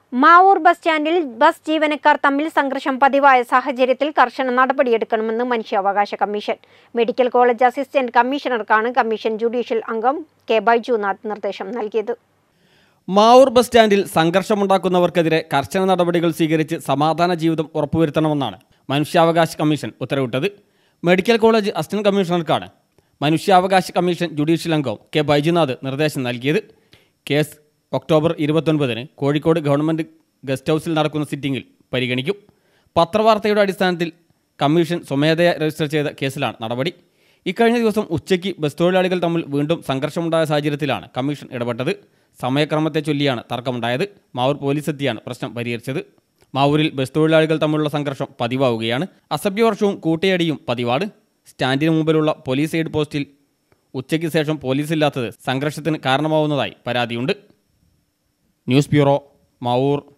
Mavoor bus സ്റ്റാൻഡിൽ bus ജീവനക്കാർ തമ്മിൽ സംഘർഷം പതിവായ സാഹചര്യത്തിൽ കർശന നടപടിയെടുക്കണമെന്ന് മനുഷ്യാവകാശ കമ്മീഷൻ മെഡിക്കൽ കോളേജ് അസിസ്റ്റന്റ് കമ്മീഷണർക്കാണ് കമ്മീഷൻ ജുഡീഷ്യൽ അംഗം കെ ബൈജുനാഥ് നിർദ്ദേശം നൽകിയത് മാവൂർ ബസ് സ്റ്റാൻഡിൽ സംഘർഷമുണ്ടാക്കുന്നവർക്കെതിരെ കർശന നടപടികൾ സ്വീകരിച്ച് സമാധാന ജീവിതം ഉറപ്പുവരുത്തണമെന്നാണ് മനുഷ്യാവകാശ കമ്മീഷൻ ഉത്തരവിട്ടത് മെഡിക്കൽ കോളേജ് അസിസ്റ്റന്റ് കമ്മീഷണർക്കാണ് മനുഷ്യാവകാശ കമ്മീഷൻ ജുഡീഷ്യൽ അംഗം കെ ബൈജുനാഥ് നിർദ്ദേശം നൽകിയത് കേസ് ഒക്ടോബർ ഇരുപത്തൊൻപതിന് കോഴിക്കോട് ഗവൺമെൻറ് ഗസ്റ്റ് ഹൗസിൽ നടക്കുന്ന സിറ്റിംഗിൽ പരിഗണിക്കും പത്രവാർത്തയുടെ അടിസ്ഥാനത്തിൽ കമ്മീഷൻ സ്വമേധയാ രജിസ്റ്റർ ചെയ്ത കേസിലാണ് നടപടി ഇക്കഴിഞ്ഞ ദിവസം ഉച്ചയ്ക്ക് ബസ് തൊഴിലാളികൾ തമ്മിൽ വീണ്ടും സംഘർഷമുണ്ടായ സാഹചര്യത്തിലാണ് കമ്മീഷൻ ഇടപെട്ടത് സമയക്രമത്തെ ചൊല്ലിയാണ് തർക്കമുണ്ടായത് മാവൂർ പോലീസ് എത്തിയാണ് പ്രശ്നം പരിഹരിച്ചത് മാവൂരിൽ ബസ് തൊഴിലാളികൾ തമ്മിലുള്ള സംഘർഷം പതിവാവുകയാണ് അസഭ്യവർഷവും കൂട്ടയടിയും പതിവാണ് സ്റ്റാൻഡിന് മുമ്പിലുള്ള പോലീസ് എയ്ഡ് പോസ്റ്റിൽ ഉച്ചയ്ക്ക് ശേഷം പോലീസില്ലാത്തത് സംഘർഷത്തിന് കാരണമാവുന്നതായി പരാതിയുണ്ട് ന്യൂസ് ബ്യൂറോ മാവൂർ